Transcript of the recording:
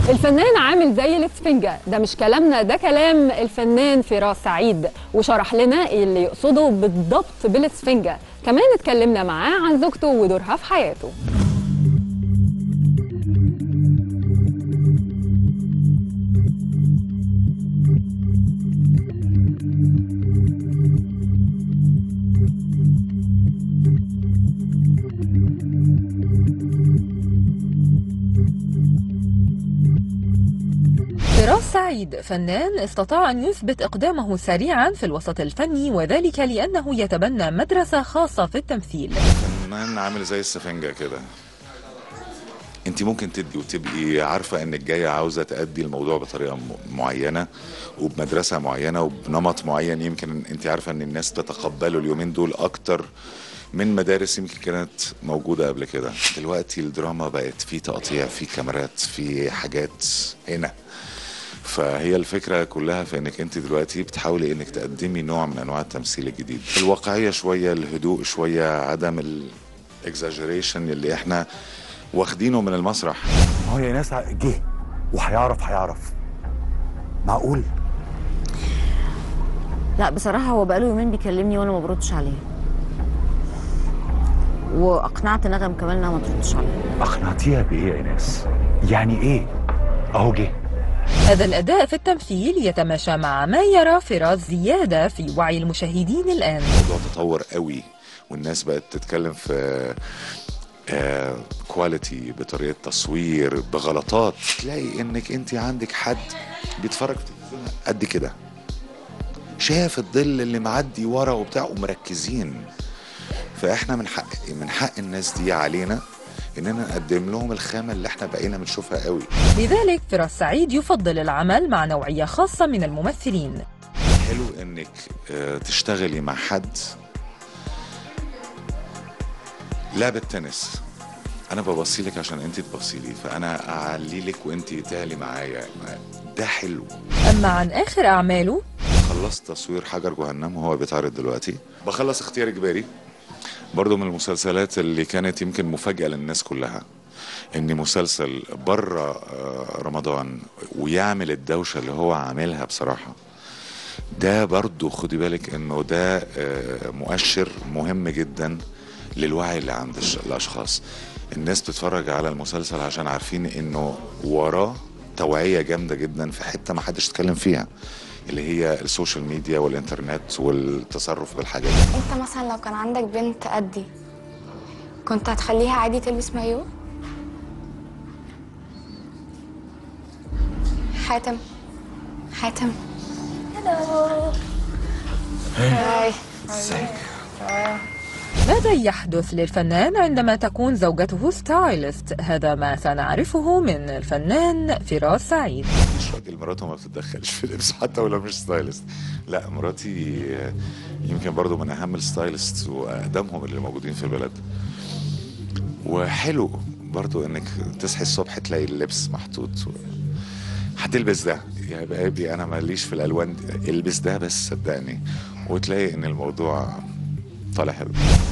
الفنان عامل زي الاسفنجة ده مش كلامنا ده كلام الفنان فراس سعيد وشرح لنا اللي يقصده بالضبط بالاسفنجة كمان اتكلمنا معاه عن زوجته ودورها في حياته فراس سعيد فنان استطاع أن يثبت إقدامه سريعا في الوسط الفني وذلك لأنه يتبنى مدرسة خاصة في التمثيل فنان عامل زي السفنجة كده انت ممكن تدي وتبقي عارفة انك جاية عاوزة تأدي الموضوع بطريقة م- معينة وبمدرسة معينة وبنمط معين يمكن انت عارفة ان الناس تتقبله اليومين دول اكتر من مدارس يمكن كانت موجودة قبل كده دلوقتي الدراما بقت في تقطيع في كاميرات في حاجات هنا فهي الفكرة كلها في انك انت دلوقتي بتحاولي انك تقدمي نوع من انواع التمثيل الجديد الواقعية شوية الهدوء شوية عدم الاكزاجريشن اللي احنا واخدينه من المسرح ما هو يا ناس جه وهيعرف هيعرف معقول لا بصراحة هو بقاله يومين بيكلمني وانا ما بردش عليه واقنعت ندم كمان انها ما تردش عليه اقنعتيها بايه يا ناس يعني ايه اهو جه هذا الأداء في التمثيل يتماشى مع ما يرى فراس زيادة في وعي المشاهدين الآن الموضوع تطور قوي والناس بقت تتكلم في كواليتي بطريقه تصوير بغلطات تلاقي انك انت عندك حد بيتفرج في التلفزيون قد كده شاف الظل اللي معدي ورا وبتاع ومركزين فاحنا من حق من حق الناس دي علينا اننا نقدم لهم الخامه اللي احنا بقينا بنشوفها قوي لذلك فراس سعيد يفضل العمل مع نوعية خاصة من الممثلين حلو انك آه، تشتغلي مع حد لعبة تنس انا ببصي لك عشان انت تبصي لي فانا اعلي لك وانت تعلي معايا ده حلو أما عن آخر أعماله خلصت تصوير حجر جهنم وهو بيتعرض دلوقتي بخلص اختيار اجباري برضو من المسلسلات اللي كانت يمكن مفاجأة للناس كلها ان مسلسل بره آه، رمضان ويعمل الدوشة اللي هو عاملها بصراحة ده برضو خدي بالك انه ده آه، مؤشر مهم جدا للوعي اللي عند الش- الاشخاص الناس بتتفرج على المسلسل عشان عارفين انه وراه توعية جامدة جدا في حتة ما حدش اتكلم فيها اللي هي السوشيال ميديا والانترنت والتصرف بالحاجات دي. انت مثلا لو كان عندك بنت قدي كنت هتخليها عادي تلبس مايو حاتم حاتم هلو هاي ماذا يحدث للفنان عندما تكون زوجته ستايلست هذا ما سنعرفه من الفنان فراس سعيد مش راجل مراته ما بتتدخلش في اللبس حتى ولو مش ستايلست لا مراتي آه، يمكن برضو من اهم الستايلست واقدمهم اللي موجودين في البلد وحلو برضو انك تصحي الصبح تلاقي اللبس محطوط و... هتلبس ده يا بابي انا ماليش في الالوان دي. البس ده بس صدقني وتلاقي ان الموضوع طالع حلو